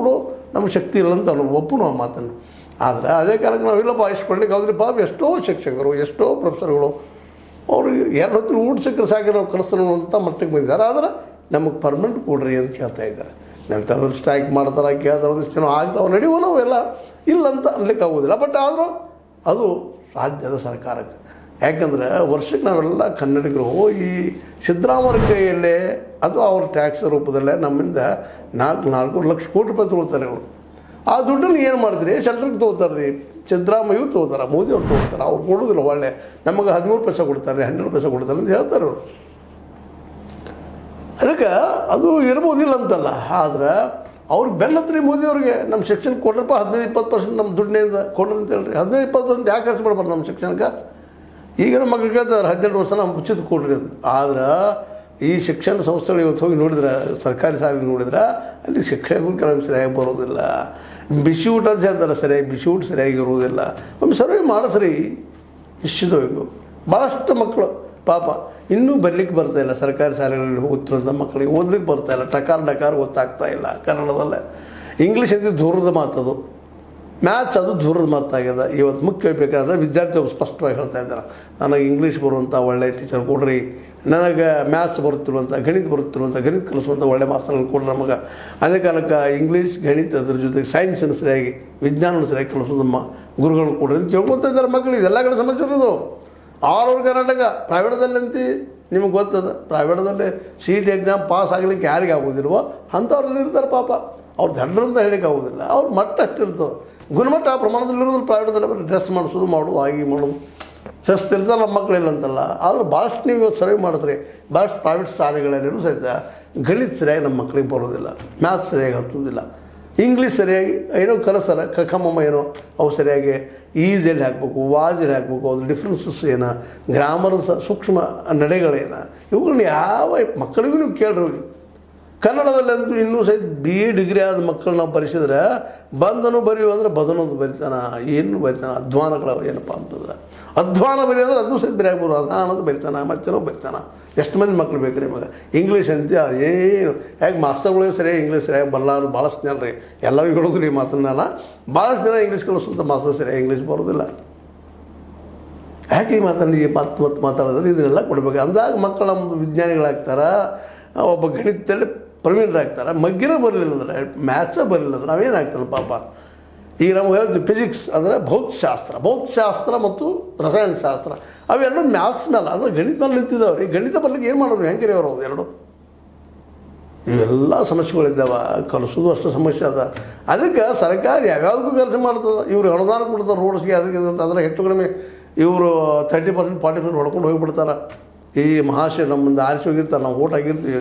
ಕೊಡು ನಮ್ಗೆ ಶಕ್ತಿ ಇಲ್ಲ ಅಂತ ನಾವು ಒಪ್ಪು ನಾವು ಮಾತನ್ನು ಆದರೆ ಅದೇ ಕಾಲಕ್ಕೆ ನಾವಿಲ್ಲಪ್ಪ ಇಷ್ಟು ಕೊಡ್ಲಿಕ್ಕೆ ಹೌದ್ರಿ ಪಾಪ ಎಷ್ಟೋ ಶಿಕ್ಷಕರು ಎಷ್ಟೋ ಪ್ರೊಫೆಸರ್ಗಳು ಅವರು ಎರಡು ಹೊತ್ತಿನ ಊಟ ಸಿಕ್ಕರೆ ಸಾಕು ನಾವು ಕಲಿಸ್ತಾನೆ ಅಂತ ಮಟ್ಟಕ್ಕೆ ಬಂದಿದ್ದಾರೆ ಆದರೆ ನಮಗೆ ಪರ್ಮನೆಂಟ್ ಕೊಡ್ರಿ ಅಂತ ಕೇಳ್ತಾ ಇದ್ದಾರೆ ನಂತರ ಸ್ಟ್ರೈಕ್ ಮಾಡ್ತಾರೆ ಕೇಳ್ತಾರೆ ಒಂದಿಷ್ಟು ಜನ ಆಗ್ತಾವೆ ನಡೆಯುವ ನಾವೆಲ್ಲ ಇಲ್ಲ ಅಂತ ಅನ್ಲಿಕ್ಕೆ ಆಗೋದಿಲ್ಲ ಬಟ್ ಆದರೂ ಅದು ಸಾಧ್ಯದ ಸರ್ಕಾರಕ್ಕೆ ಯಾಕಂದ್ರೆ ವರ್ಷಕ್ಕೆ ನಾವೆಲ್ಲ ಕನ್ನಡಿಗರು ಈ ಸಿದ್ದರಾಮಯ್ಯ ಕೈಯಲ್ಲೇ ಅಥವಾ ಅವ್ರ ಟ್ಯಾಕ್ಸ್ ರೂಪದಲ್ಲೇ ನಮ್ಮಿಂದ ನಾಲ್ಕು ನಾಲ್ಕು ಲಕ್ಷ ಕೋಟಿ ರೂಪಾಯಿ ತೊಗೊಳ್ತಾರೆ ಅವರು ಆ ದುಡ್ಡನ್ನು ಏನು ಮಾಡಿದ್ರಿ ಸೆಂಟ್ರಿಗೆ ತೊಗೋತಾರೆ ರೀ ಸಿದ್ದರಾಮಯ್ಯ ತೊಗೋತಾರೆ ಮೋದಿ ಅವ್ರು ತೊಗೋತಾರೆ ಅವ್ರು ಕೊಡೋದಿಲ್ಲ ಒಳ್ಳೆ ನಮಗೆ ಹದಿಮೂರು ಪೈಸೆ ಕೊಡ್ತಾರೆ ಹನ್ನೆರಡು ಪೈಸೆ ಕೊಡ್ತಾರೆ ಅಂತ ಹೇಳ್ತಾರೆ ಅವರು ಅದಕ್ಕೆ ಅದು ಇರ್ಬೋದಿಲ್ಲ ಅಂತಲ್ಲ ಆದ್ರೆ ಅವ್ರು ಬೆನ್ನತ್ರಿ ಮೋದಿಯವ್ರಿಗೆ ನಮ್ಮ ಶಿಕ್ಷಣ ಕೊಡ್ರಪ್ಪ ಹದಿನೈದು ಇಪ್ಪತ್ತು ಪರ್ಸೆಂಟ್ ನಮ್ಮ ದುಡ್ಡಿನಿಂದ ಕೊಡ್ರಿ ಅಂತ ಹೇಳ್ರಿ ಹದಿನೈದು ಇಪ್ಪತ್ತು ಪರ್ಸೆಂಟ್ ಯಾಕೆ ಖರ್ಚು ಮಾಡ್ಬಾರ್ದು ನಮ್ಮ ಶಿಕ್ಷಣಕ್ಕೆ ಈಗ ನಮ್ಮ ಮಕ್ಳು ಕೇಳ್ತಾರೆ ಹದಿನೆಂಟು ವರ್ಷ ನಾವು ಉಚಿತ ಕೊಡ್ರಿ ಅಂತ ಆದ್ರೆ ಈ ಶಿಕ್ಷಣ ಸಂಸ್ಥೆಗಳು ಇವತ್ತು ಹೋಗಿ ನೋಡಿದ್ರೆ ಸರ್ಕಾರಿ ಶಾಲೆಗೆ ನೋಡಿದ್ರೆ ಅಲ್ಲಿ ಶಿಕ್ಷಕರು ಕೆಲವೊಮ್ಮೆ ಸರಿಯಾಗಿ ಬರೋದಿಲ್ಲ ಬಿಸಿ ಊಟ ಅಂತ ಹೇಳ್ತಾರೆ ಸರಿಯಾಗಿ ಬಿಸಿ ಊಟ ಸರಿಯಾಗಿ ಇರುವುದಿಲ್ಲ ಒಮ್ಮೆ ಸರ್ವೆ ಮಾಡಿಸ್ರಿ ನಿಶ್ಚಿತವಾಗಿಯೂ ಭಾಳಷ್ಟು ಮಕ್ಕಳು ಪಾಪ ಇನ್ನೂ ಬರ್ಲಿಕ್ಕೆ ಬರ್ತಾ ಇಲ್ಲ ಸರ್ಕಾರಿ ಶಾಲೆಗಳಲ್ಲಿ ಹೋಗುತ್ತಿರೋಂಥ ಮಕ್ಕಳಿಗೆ ಓದ್ಲಿಕ್ಕೆ ಬರ್ತಾ ಇಲ್ಲ ಟಕಾರ ಡಕಾರ ಗೊತ್ತಾಗ್ತಾ ಇಲ್ಲ ಕನ್ನಡದಲ್ಲೇ ಇಂಗ್ಲೀಷ್ ಅಂತ ದೂರದ ಮಾತದು ಮ್ಯಾಥ್ಸ್ ಅದು ದೂರದ ಮಾತಾಗ್ಯದ ಇವತ್ತು ಮುಖ್ಯ ಬೇಕಾದ್ರೆ ವಿದ್ಯಾರ್ಥಿ ಒಬ್ಬ ಸ್ಪಷ್ಟವಾಗಿ ಹೇಳ್ತಾ ಇದ್ದಾರೆ ನನಗೆ ಇಂಗ್ಲೀಷ್ ಬರುವಂಥ ಒಳ್ಳೆ ಟೀಚರ್ ಕೊಡ್ರಿ ನನಗೆ ಮ್ಯಾಥ್ಸ್ ಬರುತ್ತಿರುವಂಥ ಗಣಿತ ಬರುತ್ತಿರುವಂಥ ಗಣಿತ ಕಲಿಸುವಂಥ ಒಳ್ಳೆ ಮಾಸ್ತರ್ಗಳನ್ನು ಕೊಡ್ರಿ ನಮಗೆ ಅದೇ ಕಾಲಕ್ಕೆ ಇಂಗ್ಲೀಷ್ ಗಣಿತ ಅದ್ರ ಜೊತೆಗೆ ಸೈನ್ಸನ್ನು ಸರಿಯಾಗಿ ವಿಜ್ಞಾನವನ್ನು ಸರಿಯಾಗಿ ಕಲಿಸೋದು ನಮ್ಮ ಗುರುಗಳನ್ನ ಕೊಡ್ರಿ ಅಂತ ಕೇಳ್ಕೊತಾ ಇದ್ದಾರೆ ಮಕ್ಕಳು ಇದೆಲ್ಲ ಕಡೆ ಸಮಾಚಾರ ಇದು ಆಲ್ ಓವರ್ ಕರ್ನಾಟಕ ಪ್ರೈವೇಟ್ದಲ್ಲಿ ಅಂತಿ ನಿಮಗೆ ಗೊತ್ತದ ಪ್ರೈವೇಟ್ದಲ್ಲಿ ಸಿ ಟಿ ಎಕ್ಸಾಮ್ ಪಾಸ್ ಆಗಲಿಕ್ಕೆ ಯಾರಿಗೆ ಆಗೋದಿಲ್ವೋ ಅಂಥವ್ರಲ್ಲಿ ಇರ್ತಾರೆ ಪಾಪ ಅವ್ರು ದಡ್ಡರು ಅಂತ ಹೇಳಿಕ್ಕೆ ಆಗೋದಿಲ್ಲ ಅವ್ರ ಮಟ್ಟ ಅಷ್ಟಿರ್ತದೆ ಗುಣಮಟ್ಟ ಆ ಪ್ರಮಾಣದಲ್ಲಿರೋದು ಪ್ರೈವೇಟ್ದಲ್ಲಿ ಬರೀ ಡ್ರೆಸ್ ಮಾಡಿಸೋದು ಮಾಡೋದು ಆಗಿ ಮಾಡೋದು ಸಸ್ತಿರ್ತಾರೆ ನಮ್ಮ ಮಕ್ಕಳಿಲ್ಲ ಅಂತಲ್ಲ ಆದ್ರೆ ಭಾಳಷ್ಟು ನೀವು ಇವತ್ತು ಸರ್ವೆ ಮಾಡಿಸ್ರಿ ಭಾಳಷ್ಟು ಪ್ರೈವೇಟ್ ಶಾಲೆಗಳಲ್ಲಿನೂ ಸಹಿತ ಗಣಿತ ಸರಿಯಾಗಿ ನಮ್ಮ ಮಕ್ಕಳಿಗೆ ಬರೋದಿಲ್ಲ ಮ್ಯಾಥ್ಸ್ ಸರಿಯಾಗಿ ಹತ್ತೋದಿಲ್ಲ ಇಂಗ್ಲೀಷ್ ಸರಿಯಾಗಿ ಏನೋ ಕಲಿಸ್ತಾರೆ ಕಖಮಮ್ಮ ಏನೋ ಅವು ಸರಿಯಾಗಿ ಈಸಲ್ಲಿ ಹಾಕಬೇಕು ವಾಜಲ್ಲಿ ಹಾಕಬೇಕು ಅದ್ರ ಡಿಫ್ರೆನ್ಸಸ್ ಏನು ಗ್ರಾಮರ್ ಸೂಕ್ಷ್ಮ ನಡೆಗಳೇನು ಇವುಗಳನ್ನ ಯಾವ ಮಕ್ಕಳಿಗೂ ನೀವು ಕೇಳ್ರಿ ಕನ್ನಡದಲ್ಲಂತೂ ಇನ್ನೂ ಸಹಿತ ಬಿ ಎ ಡಿಗ್ರಿ ಆದ ಮಕ್ಕಳು ನಾವು ಬರೆಸಿದ್ರೆ ಬಂದನು ಬರೆಯುವ ಅಂದ್ರೆ ಬದನೊಂದು ಬರಿತಾನ ಏನು ಬರಿತಾನ ಅಧ್ವಾನಗಳು ಏನಪ್ಪ ಅಂತಂದ್ರೆ ಅಧ್ವಾನ ಬರಿ ಅಂದ್ರೆ ಅದು ಸಹಿತ ಬರೀ ಆಗ್ಬೋದು ಅದಾನದು ಬರಿತಾನ ಮತ್ತೇನೋ ಬರಿತಾನ ಎಷ್ಟು ಮಂದಿ ಮಕ್ಳು ಬೇಕು ನಿಮಗೆ ಇಂಗ್ಲೀಷ್ ಅಂತ ಅದೇನು ಯಾಕೆ ಮಾಸ್ತರ್ಗಳಿಗೆ ಸರಿಯಾಗಿ ಇಂಗ್ಲೀಷ್ ಸರಿಯಾಗಿ ಬರಲಾರ್ದು ಭಾಳಷ್ಟು ಜನ ರೀ ಎಲ್ಲರಿಗೂ ಹೇಳೋದು ರೀ ಮಾತನ್ನ ಭಾಳಷ್ಟು ಜನ ಇಂಗ್ಲೀಷ್ ಕಲಿಸುವಂಥ ಮಾಸ್ತರ್ ಸರಿಯಾಗಿ ಇಂಗ್ಲೀಷ್ ಬರೋದಿಲ್ಲ ಯಾಕೆ ಈ ಮಾತನ್ನು ಈ ಮಾತು ಮತ್ತು ಮಾತಾಡೋದ್ರೆ ಇದನ್ನೆಲ್ಲ ಕೊಡಬೇಕು ಅಂದಾಗ ಮಕ್ಕಳು ನಮ್ಮ ವಿಜ್ಞಾನಿಗಳಾಗ್ತಾರೆ ಒಬ್ಬ ಗಣಿತದಲ್ಲಿ ಪ್ರವೀಣರಾಗ್ತಾರೆ ಮಗ್ಗಿನ ಬರಲಿಲ್ಲ ಅಂದರೆ ಮ್ಯಾಥ್ಸೇ ಬರಲಿಲ್ಲ ಅಂದ್ರೆ ನಾವೇನಾಗ್ತಾನೆ ಪಾಪ ಈಗ ನಮ್ಗೆ ಹೇಳ್ತೀವಿ ಫಿಸಿಕ್ಸ್ ಅಂದರೆ ಭೌತಶಾಸ್ತ್ರ ಭೌತಶಾಸ್ತ್ರ ಮತ್ತು ರಸಾಯನಶಾಸ್ತ್ರ ಅವೆರಡು ಮ್ಯಾಥ್ಸ್ ಮೇಲೆ ಅಂದರೆ ಗಣಿತ ಮೇಲೆ ನಿಂತಿದ್ದಾವೆ ರೀ ಗಣಿತ ಬರ್ಲಿಕ್ಕೆ ಏನು ಮಾಡೋರು ಹೆಂಗೆ ಅವರು ಅವು ಎರಡು ಇವೆಲ್ಲ ಸಮಸ್ಯೆಗಳಿದ್ದಾವೆ ಕಲಿಸೋದು ಅಷ್ಟು ಸಮಸ್ಯೆ ಅದ ಅದಕ್ಕೆ ಸರ್ಕಾರ ಯಾವ್ಯಾವುದಕ್ಕೂ ಖರ್ಚು ಮಾಡ್ತದೆ ಇವ್ರು ಅನುದಾನ ಕೊಡ್ತಾರೆ ರೋಡ್ಸ್ಗೆ ಅದಕ್ಕೆ ಇದು ಅಂತ ಅದ್ರ ಹೆಚ್ಚು ಕಡಿಮೆ ಇವರು ತರ್ಟಿ ಪರ್ಸೆಂಟ್ ಫಾರ್ಟಿ ಪರ್ಸೆಂಟ್ ಹೊಡ್ಕೊಂಡು ಹೋಗಿಬಿಡ್ತಾರೆ ಈ ಮಹಾಶಯ ನಮ್ಮಿಂದ ಆರಿಸಿ ಹೋಗಿರ್ತಾರೆ ನಾವು ಓಟ್ ಆಗಿರ್ತೀವಿ